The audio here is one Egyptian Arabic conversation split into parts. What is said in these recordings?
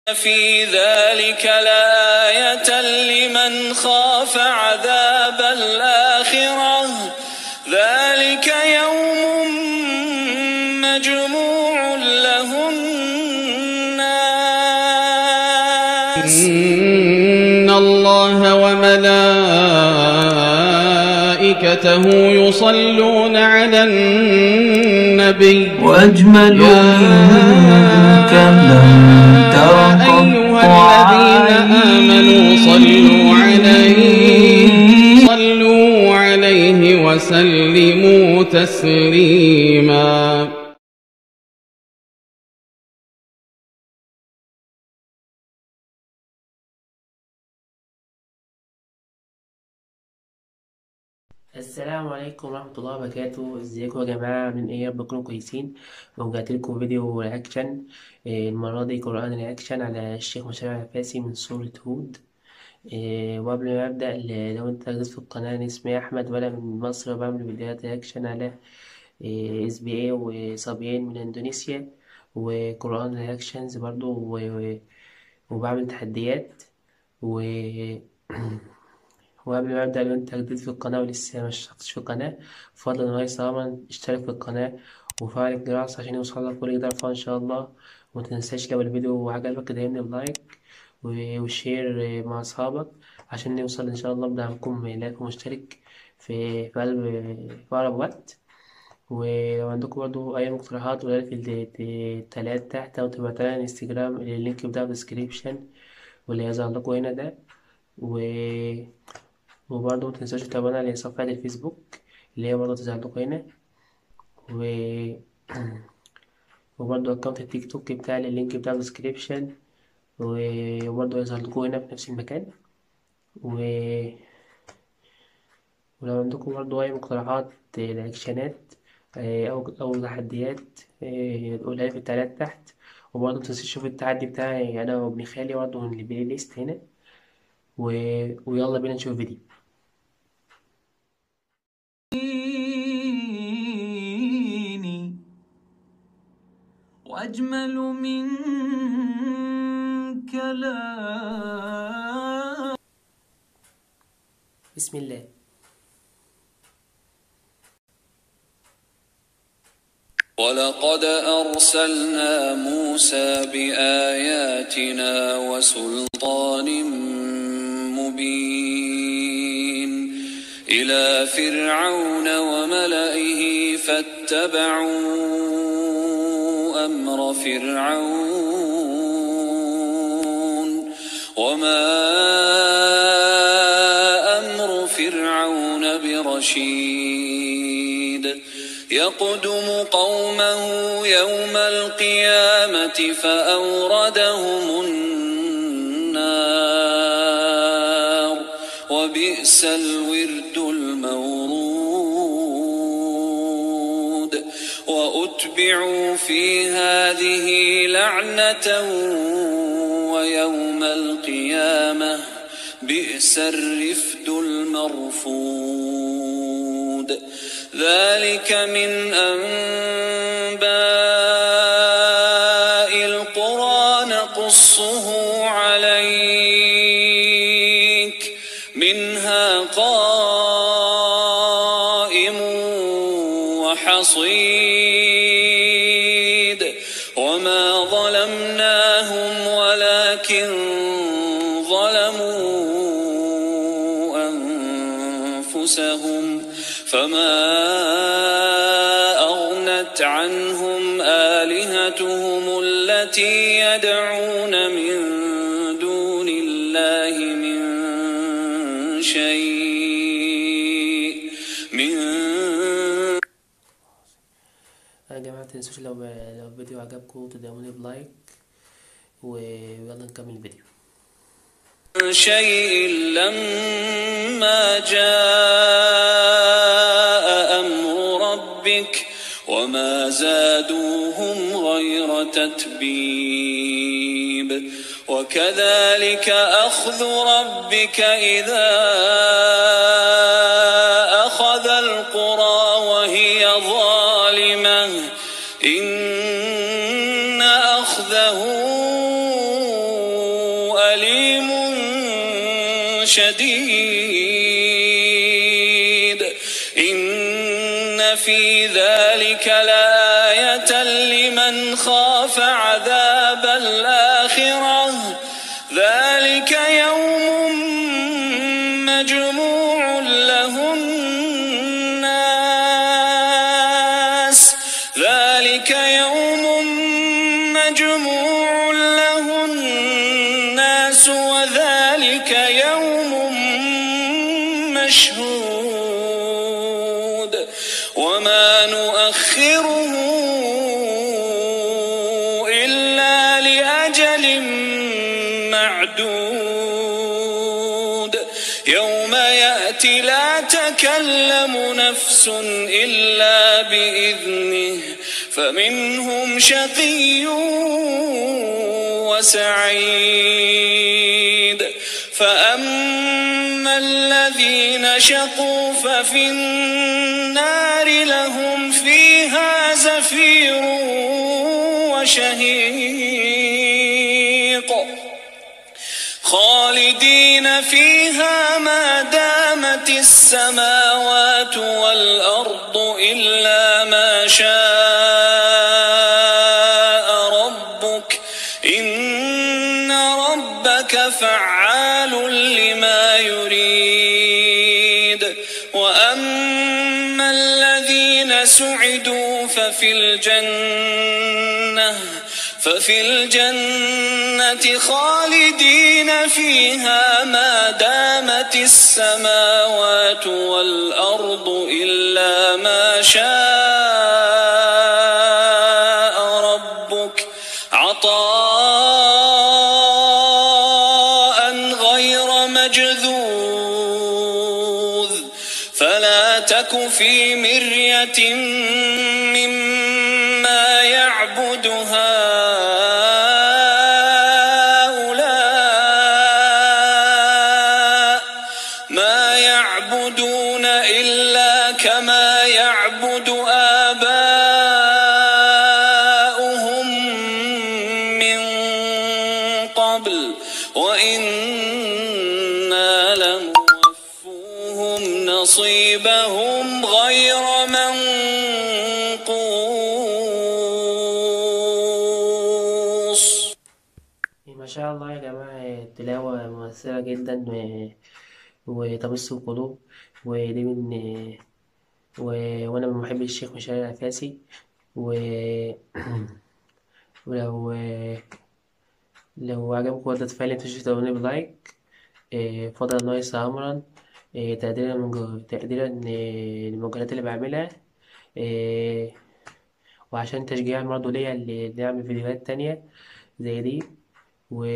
في ذلك لآية لمن خاف عذاب الآخرة ذلك يوم مجموع له الناس إن الله وملائكته يصلون على النبي وأجمل يا منك لم تر أيها قط الذين آمنوا صلوا عليه صلوا عليه وسلموا تسليما السلام عليكم ورحمة الله وبركاته ازيكم يا جماعة عاملين ايه يا رب تكونوا كويسين رجعت لكم فيديو رياكشن إيه، المرة دي قرآن رياكشن على الشيخ مشاري عفاسي من سورة هود إيه، وقبل ما أبدأ ل- لو انت جديد في القناة أنا اسمي أحمد وأنا من مصر وبعمل فيديوهات رياكشن على اس بي اي وصبيين من اندونيسيا وقرآن رياكشنز برضو و- و- وبعمل تحديات و وقبل ما أبدأ لو أنت جديد في القناة ولسه ما اشتركتش في القناة بفضل الرئيس طبعا اشترك في القناة وفعل الجرس عشان يوصلك كل جديد إن شاء الله ومتنساش لو الفيديو عجبك ادعمني بلايك و- وشير مع أصحابك عشان نوصل إن شاء الله بدعمكم لايك ومشترك في في قلب في أقرب وقت ولو عندكم برضو أي مقترحات ولا في التلات تحت أو تبعتها على الانستجرام اللينك بتاعه في الديسكريبشن واللي هيظهر لكم هنا ده و وبرضه متنساش تتابعونا على صفحة الفيسبوك اللي هي برضه تظهر لكم هنا و... وبرضه أكونت التيك توك بتاعي اللينك بتاعه في الديسكريبشن و- وبرضه يظهر لكم هنا في نفس المكان و... ولو عندكم برضه أي مقترحات رياكشنات أو أو تحديات آه، قولها لي في التعليقات تحت وبرضه متنساش تشوفوا التحدي بتاعي أنا وابن خالي برضه من البلاي ليست هنا و... ويلا بينا نشوف فيديو عيني وأجمل منك لا بسم الله ولقد أرسلنا موسى بآياتنا وسلطان مبين إلى فرعون وملئه فاتبعوا أمر فرعون وما أمر فرعون برشيد يقدم قومه يوم القيامة فأوردهم النار وبئس الورد المورود وأتبعوا في هذه لعنة ويوم القيامة بئس الرفد المرفود ذلك من أنباء القرى نقصه عليك منها قائم وحصيد وما ظلمناهم ولكن ظلموا أنفسهم فما أغنت عنهم آلهتهم التي يدعون من دون الله من شيء من يا جماعة متنسوش لو لو الفيديو عجبكم تدعموني بلايك ويلا نكمل الفيديو شيء لما جاء أمر ربك وما زادوهم غير تتبيب وكذلك أخذ ربك إذا أخذ القرى وهي ظالمة إن أخذه عليم شديد إن في ذلك لآية لمن خاف عذاب الآخرة ذلك يوم مجموع له الناس ذلك يوم مجموع له الناس وذلك يوم مشهود وما نؤخره إلا لأجل معدود يوم يأتي لا تكلم نفس إلا بإذنه فمنهم شقي وسعيد فأما الذين شقوا ففي النار لهم فيها زفير وشهيق خالدين فيها ما دامت السماوات والأرض إلا ما شاء ربك إن ربك فعال لما يريد وأما الذين سعدوا ففي الجنة ففي الجنة خالدين فيها ما دامت السماوات والأرض إلا ما شاء ربك عطاء غير مجذوذ فلا تك في مرية مما يعبد هؤلاء ما يعبدون إلا كما يعبد آباؤهم من قبل وإنا لنوفوهم نصيبهم غير منقوص ما شاء الله يا جماعة التلاوة مؤثرة جدا و- وتمس القلوب ودي من و... وأنا من محبي الشيخ مشاري العفاسي و... ولو لو عجبكم ردة فعلي متنسوش تدعموني بلايك إيه، فضلا نايس أمرا إيه، تقديرا من جو... تقديرا إيه، للمجهودات اللي بعملها إيه، وعشان تشجيع برضه ليا اللي اللي أعمل فيديوهات تانية زي دي و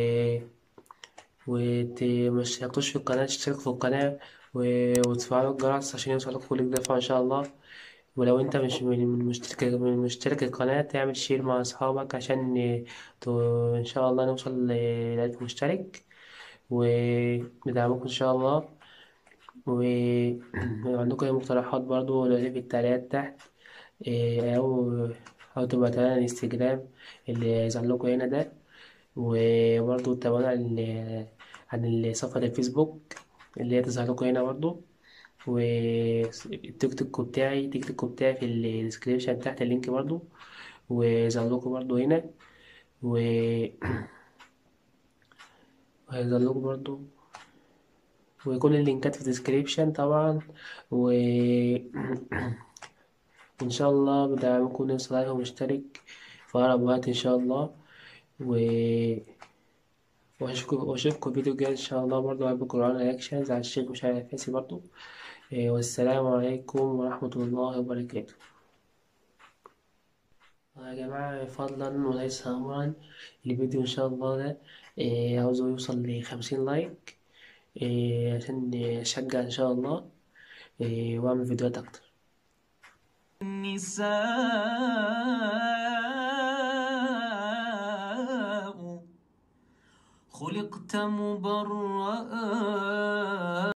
ومش تشتركوش في القناة تشتركوا في القناة و- وتفعلوا الجرس عشان يوصلكوا كل جديد إن شاء الله ولو انت مش من من مشترك من مشترك القناة تعمل شير مع أصحابك عشان ي- تو- إن شاء الله نوصل لألف مشترك وندعمكم إن شاء الله ولو عندكم أي مقترحات برضو ولا في التعليقات تحت إيه، أو أو تبعتوا لنا الانستجرام اللي يظهر لكم هنا ده وبرضو تابعونا عن عن صفحة الفيسبوك اللي هي تظهر لكم هنا برضو والتيك توك بتاعي التيك توك بتاعي في الديسكريبشن تحت اللينك برضو ويظهر لكم برضو هنا و وهيظهر لكم برضو وكل اللينكات في الديسكريبشن طبعا و إن شاء الله بدعمكم نوصل عليه مشترك في أقرب وقت إن شاء الله و وأشوفكم وأشوفكم فيديو جاي إن شاء الله برضه عن القرآن رياكشنز على الشيخ مشاري العفاسي برضه إيه، والسلام عليكم ورحمة الله وبركاته يا جماعة فضلا وليس أمرا الفيديو إن شاء الله ده إيه، عاوزه يوصل لخمسين لايك إيه، عشان أشجع إن شاء الله إيه، وأعمل فيديوهات أكتر النساء خلقت مبرأ